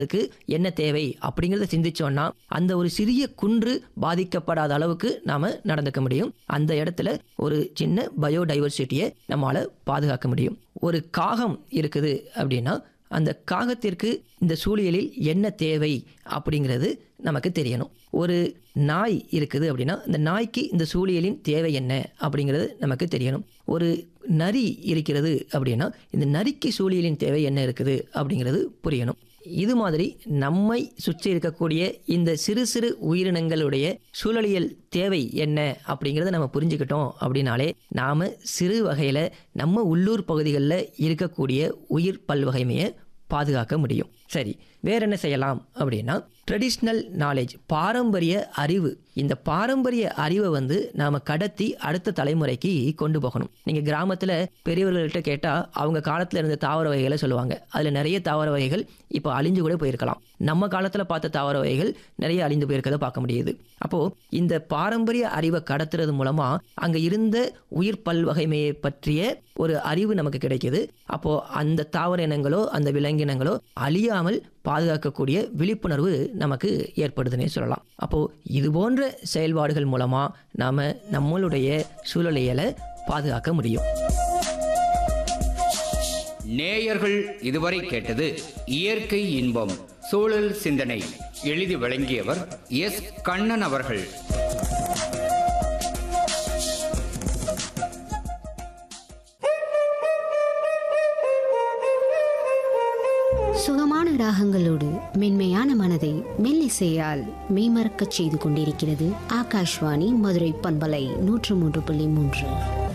அதுக்கு என்ன தேவை அப்படிங்கிறத சிந்திச்சோம்னா அந்த ஒரு சிறிய குன்று பாதிக்கப்படாத அளவுக்கு நாம நடந்துக்க முடியும் அந்த இடத்துல ஒரு சின்ன பயோடைவர்சிட்டியை நம்மளால பாதுகாக்க முடியும் ஒரு காகம் இருக்குது அப்படின்னா அந்த காகத்திற்கு இந்த சூழியலில் என்ன தேவை அப்படிங்கிறது நமக்கு தெரியணும் ஒரு நாய் இருக்குது அப்படின்னா இந்த நாய்க்கு இந்த சூழியலின் தேவை என்ன அப்படிங்கிறது நமக்கு தெரியணும் ஒரு நரி இருக்கிறது அப்படின்னா இந்த நரிக்கு சூழியலின் தேவை என்ன இருக்குது அப்படிங்கிறது புரியணும் இது மாதிரி நம்மை சுற்றி இருக்கக்கூடிய இந்த சிறு சிறு உயிரினங்களுடைய சூழலியல் தேவை என்ன அப்படிங்கிறத நம்ம புரிஞ்சுக்கிட்டோம் அப்படின்னாலே நாம் சிறு வகையில் நம்ம உள்ளூர் பகுதிகளில் இருக்கக்கூடிய உயிர் பல்வகைமையை பாதுகாக்க முடியும் சரி வேற என்ன செய்யலாம் அப்படின்னா ட்ரெடிஷ்னல் நாலேஜ் பாரம்பரிய அறிவு இந்த பாரம்பரிய அறிவை வந்து நாம் கடத்தி அடுத்த தலைமுறைக்கு கொண்டு போகணும் நீங்கள் கிராமத்தில் பெரியவர்கள்ட்ட கேட்டால் அவங்க காலத்தில் இருந்த தாவர வகைகளை சொல்லுவாங்க அதில் நிறைய தாவர வகைகள் இப்போ அழிஞ்சு கூட போயிருக்கலாம் நம்ம காலத்தில் பார்த்த தாவர வகைகள் நிறைய அழிந்து போயிருக்கதை பார்க்க முடியுது அப்போது இந்த பாரம்பரிய அறிவை கடத்துறது மூலமாக அங்கே இருந்த உயிர் பல்வகைமையை பற்றிய ஒரு அறிவு நமக்கு கிடைக்குது அப்போது அந்த தாவர இனங்களோ அந்த விலங்கினங்களோ அழியாமல் பாதுகாக்கக்கூடிய விழிப்புணர்வு நமக்கு ஏற்படுதுன்னே சொல்லலாம் அப்போது இது போன்ற செயல்பாடுகள் மூலமாக நாம் நம்மளுடைய சூழலியலை பாதுகாக்க முடியும் நேயர்கள் இதுவரை கேட்டது இயற்கை இன்பம் சூழல் சிந்தனை எழுதி வழங்கியவர் எஸ் கண்ணன் அவர்கள் சுகமான ராகங்களோடு மென்மையான மனதை மெல்லிசையால் மெய்மறக்கச் செய்து கொண்டிருக்கிறது ஆகாஷ்வாணி மதுரை பண்பலை நூற்று மூன்று புள்ளி மூன்று